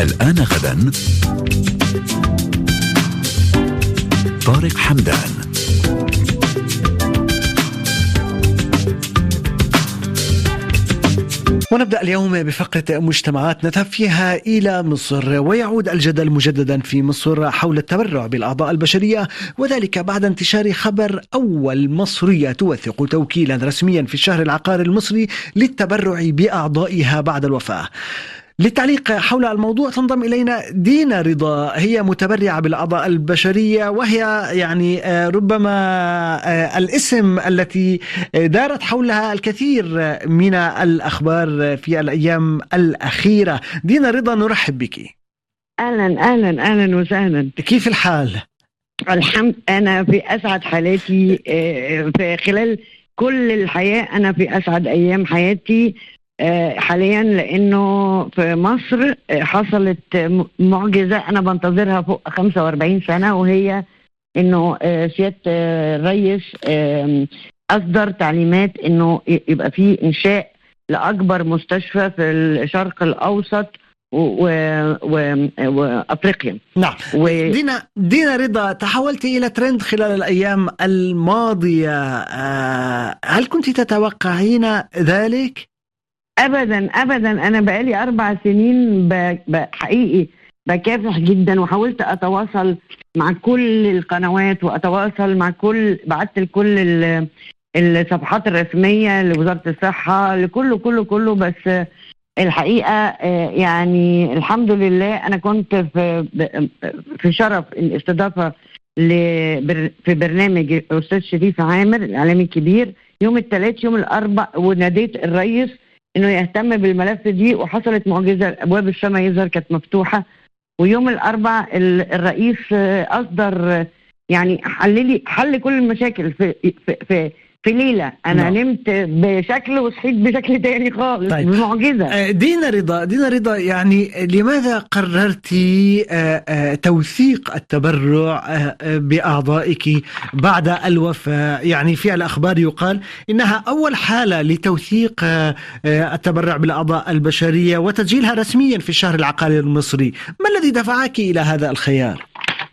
الآن غدا طارق حمدان ونبدأ اليوم بفقرة مجتمعات نذهب فيها إلى مصر ويعود الجدل مجددا في مصر حول التبرع بالأعضاء البشرية وذلك بعد انتشار خبر أول مصرية توثق توكيلا رسميا في الشهر العقاري المصري للتبرع بأعضائها بعد الوفاة للتعليق حول الموضوع تنضم الينا دينا رضا هي متبرعه بالاعضاء البشريه وهي يعني آه، ربما آه، الاسم التي دارت حولها الكثير من الاخبار في الايام الاخيره دينا رضا نرحب بك اهلا اهلا اهلا وسهلا كيف الحال الحمد انا في اسعد حالاتي آه، في خلال كل الحياه انا في اسعد ايام حياتي آه، حاليا لانه في مصر آه، حصلت م- معجزه انا بنتظرها فوق 45 سنه وهي انه آه، سياده آه، الرئيس آم، اصدر تعليمات انه ي- يبقى في انشاء لاكبر مستشفى في الشرق الاوسط و- و- و- وافريقيا نعم و- دينا دينا رضا تحولت الى ترند خلال الايام الماضيه آه، هل كنت تتوقعين ذلك؟ ابدا ابدا انا بقالي اربع سنين ب... ب... حقيقي بكافح جدا وحاولت اتواصل مع كل القنوات واتواصل مع كل بعت لكل ال... الصفحات الرسميه لوزاره الصحه لكله كله كله بس الحقيقه آه، يعني الحمد لله انا كنت في ب- في شرف الاستضافه لبر... في برنامج الاستاذ شريف عامر الاعلامي الكبير يوم الثلاث يوم الاربع وناديت الرئيس انه يهتم بالملف دي وحصلت معجزه ابواب السماء يظهر كانت مفتوحه ويوم الاربع ال- الرئيس آه، اصدر آه، يعني حل لي حل كل المشاكل في في في, في ليله انا نعم. نمت بشكل وصحيت بشكل تاني خالص طيب. بمعجزه آه، دينا رضا دينا رضا يعني لماذا قررت آه، آه، توثيق التبرع آه، آه، بأعضائك بعد الوفاة يعني في الأخبار يقال إنها أول حالة لتوثيق آه، آه، التبرع بالأعضاء البشرية وتسجيلها رسميا في الشهر العقاري المصري ما الذي دفعك إلى هذا الخيار؟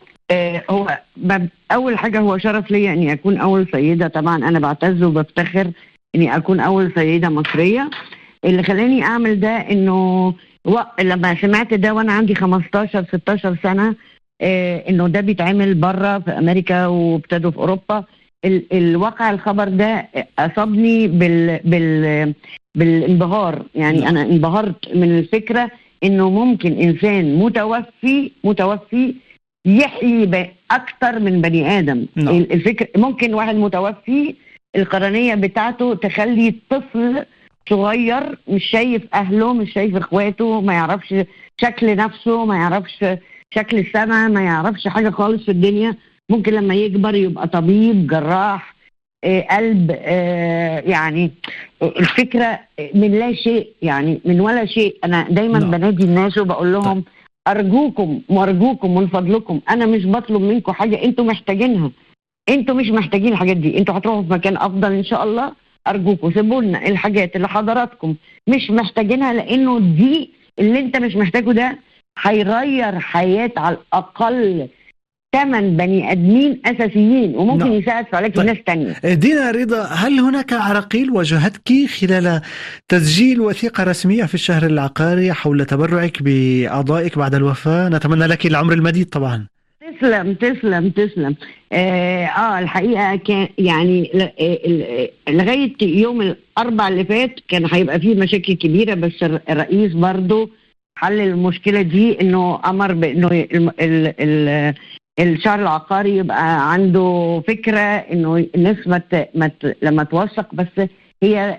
آه، هو ب- اول حاجه هو شرف ليا اني اكون اول سيده طبعا انا بعتز وبفتخر اني اكون اول سيده مصريه اللي خلاني اعمل ده انه و... لما سمعت ده وانا عندي 15 16 سنه آه انه ده بيتعمل بره في امريكا وابتدوا في اوروبا ال... الواقع الخبر ده اصابني بال... بال... بالانبهار يعني نعم. انا انبهرت من الفكره انه ممكن انسان متوفي متوفي يحيي ب- اكتر من بني ادم نعم. ال- الفكر ممكن واحد متوفي القرنيه بتاعته تخلي طفل صغير مش شايف اهله مش شايف اخواته ما يعرفش شكل نفسه ما يعرفش شكل السماء ما يعرفش حاجه خالص في الدنيا ممكن لما يكبر يبقى طبيب جراح آه، قلب آه، يعني الفكره من لا شيء يعني من ولا شيء انا دايما نعم. بنادي الناس وبقول لهم ارجوكم وارجوكم من فضلكم انا مش بطلب منكم حاجه انتوا محتاجينها انتوا مش محتاجين الحاجات دي انتوا هتروحوا في مكان افضل ان شاء الله ارجوكم سيبوا لنا الحاجات اللي حضراتكم مش محتاجينها لانه دي اللي انت مش محتاجه ده هيغير حياه على الاقل ثمان بني ادمين اساسيين وممكن نعم. يساعد في علاج طيب. ناس تانية دينا رضا هل هناك عراقيل واجهتك خلال تسجيل وثيقة رسمية في الشهر العقاري حول تبرعك بأعضائك بعد الوفاة نتمنى لك العمر المديد طبعا تسلم تسلم تسلم اه, آه الحقيقه كان يعني ل- آه، ال- آه، لغايه يوم الاربع اللي فات كان هيبقى فيه مشاكل كبيره بس الر- الرئيس برضو حل المشكله دي انه امر بانه ي- الم- ال ال الشهر العقاري يبقى عنده فكره انه الناس ما ت- ما ت- لما توثق بس هي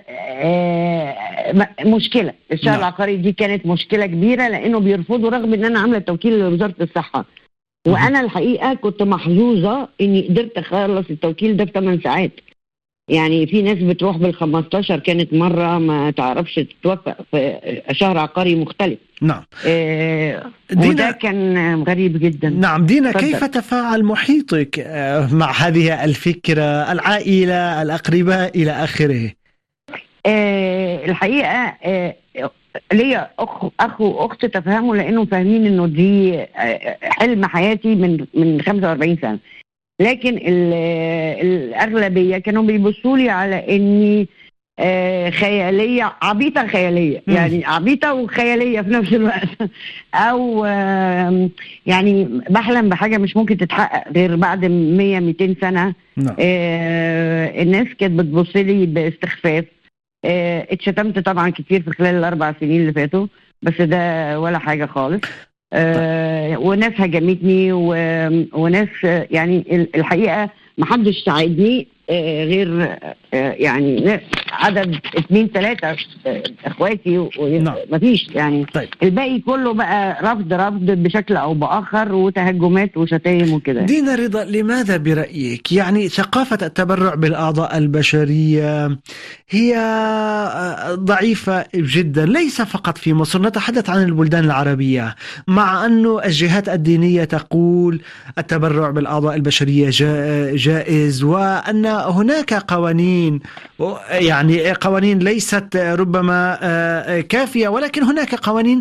آه، م- مشكله الشهر نعم. العقاري دي كانت مشكله كبيره لانه بيرفضوا رغم ان انا عامله توكيل لوزاره الصحه وانا الحقيقه كنت محظوظه اني قدرت اخلص التوكيل ده في 8 ساعات يعني في ناس بتروح بال 15 كانت مره ما تعرفش تتوفق في شهر عقاري مختلف نعم آه دينا- وده كان غريب جدا نعم دينا تفضل. كيف تفاعل محيطك آه، مع هذه الفكرة العائلة الأقرباء إلى آخره آه الحقيقه آه ليا اخ اخ واخت تفهموا لانهم فاهمين انه دي آه، حلم حياتي من من 45 سنه لكن ال- الاغلبيه كانوا بيبصوا لي على اني آه، خياليه عبيطه خياليه مم. يعني عبيطه وخياليه في نفس الوقت او آم، يعني بحلم بحاجه مش ممكن تتحقق غير بعد 100 200 سنه نعم آه، الناس كانت بتبص لي باستخفاف آه، اتشتمت طبعا كتير في خلال الاربع سنين اللي فاتوا بس ده ولا حاجه خالص آه، وناس هجمتني و- وناس آه، يعني ال- الحقيقه ما حدش ساعدني آه، غير آه، يعني ناس- عدد اثنين ثلاثه اخواتي نعم. ومفيش يعني طيب. الباقي كله بقى رفض رفض بشكل او باخر وتهجمات وشتايم وكده دينا رضا لماذا برأيك يعني ثقافة التبرع بالأعضاء البشرية هي آه، ضعيفة جدا ليس فقط في مصر نتحدث عن البلدان العربية مع أن الجهات الدينية تقول التبرع بالأعضاء البشرية جا- جائز وأن هناك قوانين يعني قوانين ليست ربما آه، كافية ولكن هناك قوانين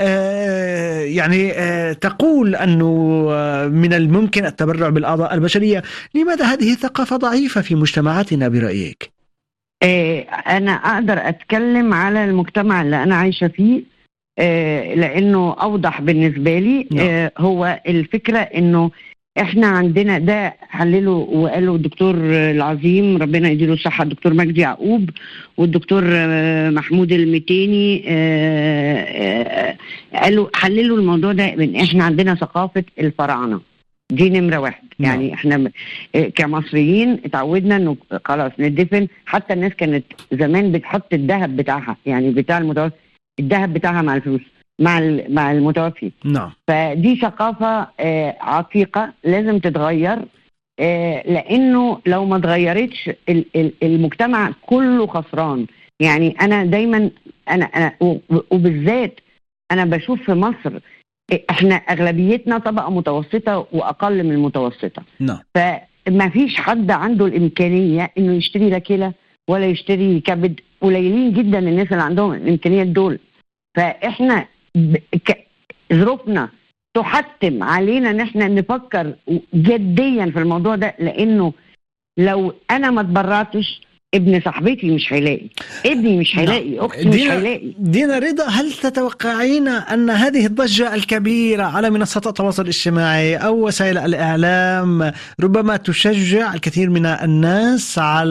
آه، يعني آه، تقول أنه آه، من الممكن التبرع بالأعضاء البشرية لماذا هذه الثقافة ضعيفة في مجتمعاتنا برأيك؟ آه، انا اقدر اتكلم على المجتمع اللي انا عايشه فيه آه، لانه اوضح بالنسبه لي نعم. آه، هو الفكره انه احنا عندنا ده حلله وقاله الدكتور العظيم ربنا يديله الصحه الدكتور مجدي يعقوب والدكتور آه، محمود المتيني آه، آه، قالوا حللوا الموضوع ده من احنا عندنا ثقافه الفراعنه دي نمره واحد نعم. يعني احنا آه، كمصريين اتعودنا انه خلاص ندفن حتى الناس كانت زمان بتحط الذهب بتاعها يعني بتاع المتوفي الذهب بتاعها مع الفلوس مع ال- مع المتوفي نعم فدي ثقافة آه، عتيقة لازم تتغير آه، لأنه لو ما اتغيرتش ال- ال- المجتمع كله خسران يعني أنا دايما أنا أنا و- وبالذات أنا بشوف في مصر آه، إحنا أغلبيتنا طبقة متوسطة وأقل من المتوسطة نعم فما فيش حد عنده الإمكانية إنه يشتري لا كلى ولا يشتري كبد قليلين جدا الناس اللي عندهم الإمكانيات دول فإحنا ب- ك- ظروفنا تحتم علينا ان احنا نفكر جديا في الموضوع ده لانه لو انا ما اتبرعتش ابن صاحبتي مش هيلاقي ابني مش هيلاقي اختي مش دينا- هيلاقي دينا رضا هل تتوقعين أن هذه الضجة الكبيرة على منصات التواصل الاجتماعي أو وسائل الإعلام ربما تشجع الكثير من الناس على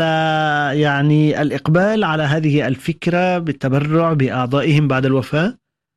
يعني الإقبال على هذه الفكرة بالتبرع بأعضائهم بعد الوفاة؟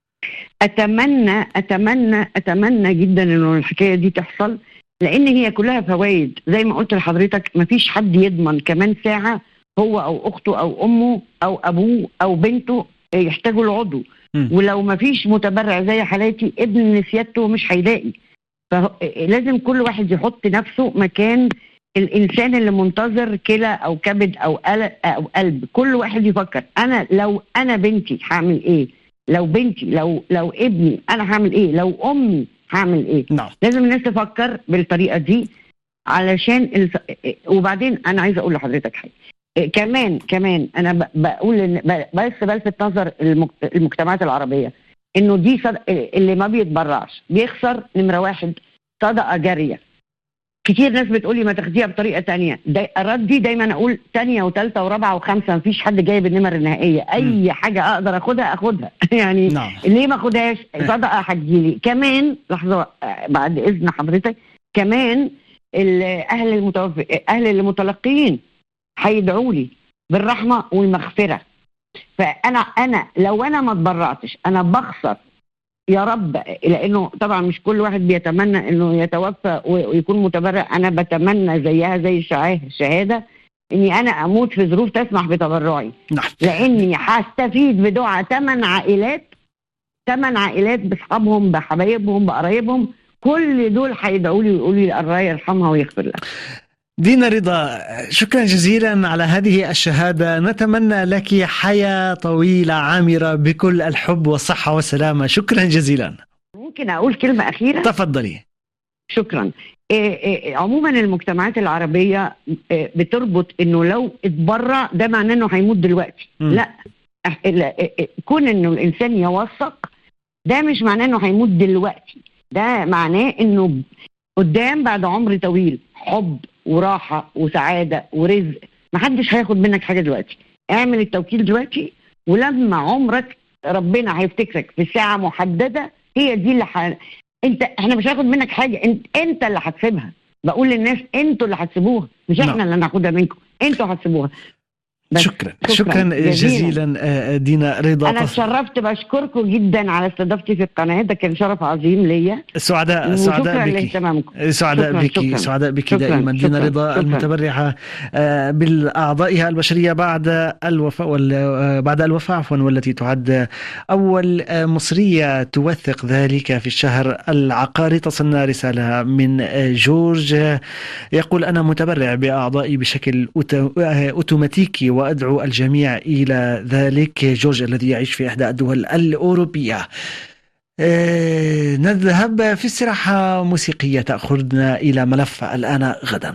اتمنى اتمنى اتمنى جدا انه الحكايه دي تحصل لان هي كلها فوائد زي ما قلت لحضرتك مفيش حد يضمن كمان ساعه هو او اخته او امه او ابوه او بنته يحتاجوا العضو مم. ولو مفيش متبرع زي حالاتي ابن سيادته مش هيلاقي فلازم كل واحد يحط نفسه مكان الانسان اللي منتظر كلى او كبد او قلب او قلب كل واحد يفكر انا لو انا بنتي هعمل ايه لو بنتي لو لو ابني انا هعمل ايه لو امي هعمل ايه نعم لازم الناس تفكر بالطريقه دي علشان الف... وبعدين انا عايزه اقول لحضرتك حاجه إيه، كمان كمان انا ب- بقول ان ب- بس بلفت نظر المجت- المجتمعات العربيه انه دي صد... اللي ما بيتبرعش بيخسر نمره واحد صدقه جاريه كتير ناس بتقولي ما تاخديها بطريقه تانية دا... ردي دايما اقول تانية وثالثه ورابعه وخمسه مفيش حد جايب النمر النهائيه اي حاجه اقدر اخدها اخدها يعني نعم ليه ما اخدهاش صدقه هتجيلي كمان لحظه آه، بعد اذن حضرتك كمان ال- اهل المتوفي اهل المتلقيين هيدعوا لي بالرحمه والمغفره فانا انا لو انا ما اتبرعتش انا بخسر يا رب لانه طبعا مش كل واحد بيتمنى انه يتوفى ويكون متبرع انا بتمنى زيها زي الشعاه- الشهاده اني انا اموت في ظروف تسمح بتبرعي نعم لاني هستفيد بدعاء ثمان عائلات ثمان عائلات باصحابهم بحبايبهم بقرايبهم كل دول هيدعوا لي ويقولوا لي الله يرحمها ويغفر لها دينا رضا شكرا جزيلا على هذه الشهادة نتمنى لك حياة طويلة عامرة بكل الحب والصحة والسلامة شكرا جزيلا ممكن اقول كلمه اخيره تفضلي شكرا إيه إيه عموما المجتمعات العربيه إيه بتربط انه لو اتبرع ده معناه انه هيموت دلوقتي مم. لا أح- لا، إ- إ- كون انه الانسان يوثق ده مش معناه انه هيموت دلوقتي ده معناه انه قدام بعد عمر طويل حب وراحه وسعاده ورزق محدش هياخد منك حاجه دلوقتي اعمل التوكيل دلوقتي ولما عمرك ربنا هيفتكرك في ساعه محدده هي دي اللي ح... انت احنا مش هناخد منك حاجه انت انت اللي هتسيبها بقول للناس انتوا اللي هتسيبوها مش احنا نعم. اللي هناخدها منكم انتوا هتسيبوها بس شكرا شكراً شكرا جزيلاً. جزيلا آه، دينا رضا انا تص- اتشرفت بشكركم جدا على استضافتي في القناه ده كان شرف عظيم ليا سعداء وشكرا سعداء بك لاهتمامكم سعداء شكراً، بك شكراً. سعداء بك شكراً، دائما دينا شكراً، رضا شكراً. المتبرعه آه، بالاعضائها البشريه بعد الوفاه وال- آه، بعد الوفاه عفوا والتي تعد اول آه، مصريه توثق ذلك في الشهر العقاري تصلنا رساله من آه، جورج آه، يقول انا متبرع باعضائي بشكل أوتو- آه، اوتوماتيكي وادعو الجميع الى ذلك جورج الذي يعيش في احدى الدول الاوروبيه آه، نذهب في استراحة موسيقية تأخذنا إلى ملف الآن غدا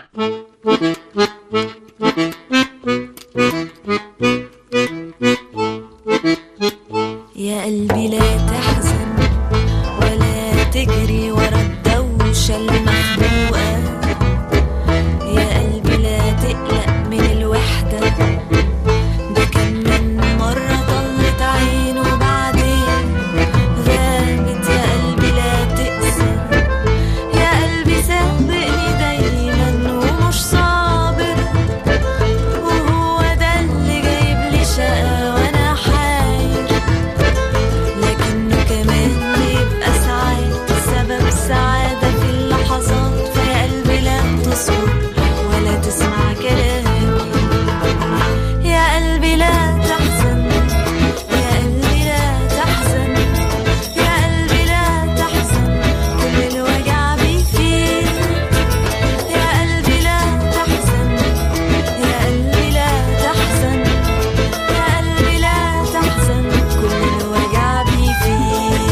يا قلبي لا تحزن ولا تجري ورا الدوشة المخبوقة يا قلبي لا تقلق من الوحدة ده كم من مرة طلت عينه وبعدين غابت يا قلبي لا تقسى يا قلبي صدقني دايما ومش صابر وهو ده اللي جايب لي شقة وانا حاير لكنه كمان بيبقى ساعات سبب سعادة في اللحظات فيا قلبي لا تصبر ولا تسمع كلامي يا قلبي لا تحزن يا قلبي لا تحزن يا قلبي لا تحزن كل الوجع بيفيد يا قلبي لا تحزن يا قلبي لا تحزن يا قلبي لا تحزن كل الوجع بيفيد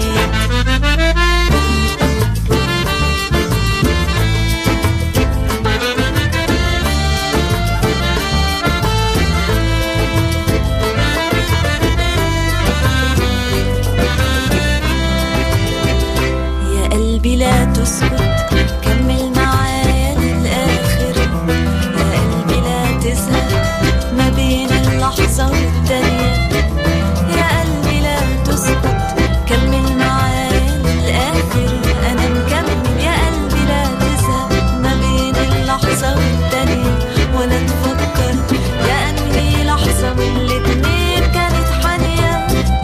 يا قلبي لا تسكت كمل معايا للآخر يا قلبي لا تزهق ما بين اللحظة والتانية يا قلبي لا تسكت كمل معايا للآخر أنا مكمل يا قلبي لا تزهق ما بين اللحظة والتانية ولا تفكر يا أنهي لحظة من الاتنين كانت حانية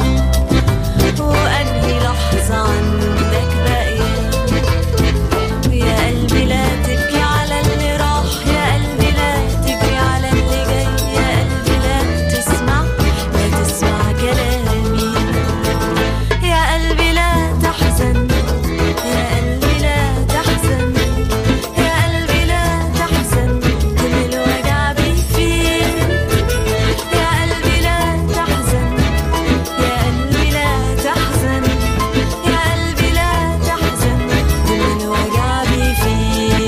وأنهي لحظة عندك باقية يا قلبي لا تبكي على اللي راح يا قلبي لا تجري على اللي جاي يا قلبي لا تسمع لا تسمع كلامي يا قلبي لا تحزن يا قلبي لا تحزن يا قلبي لا تحزن كل الوجع بيفيد يا قلبي لا تحزن يا قلبي لا تحزن يا قلبي لا تحزن كل الوجع بيفيد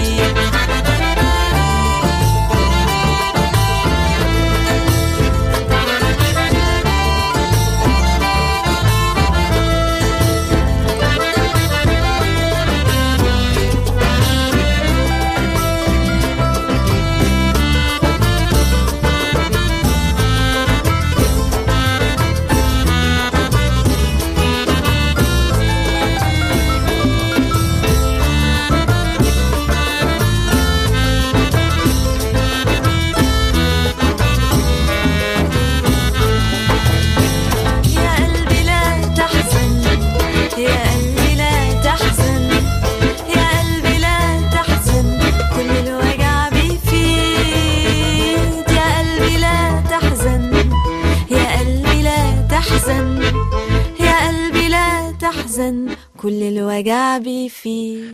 يا قلبي لا تحزن يا قلبي لا تحزن يا قلبي لا تحزن كل الوجع بيفيد يا قلبي لا تحزن يا قلبي لا تحزن يا قلبي لا تحزن كل الوجع بيفيد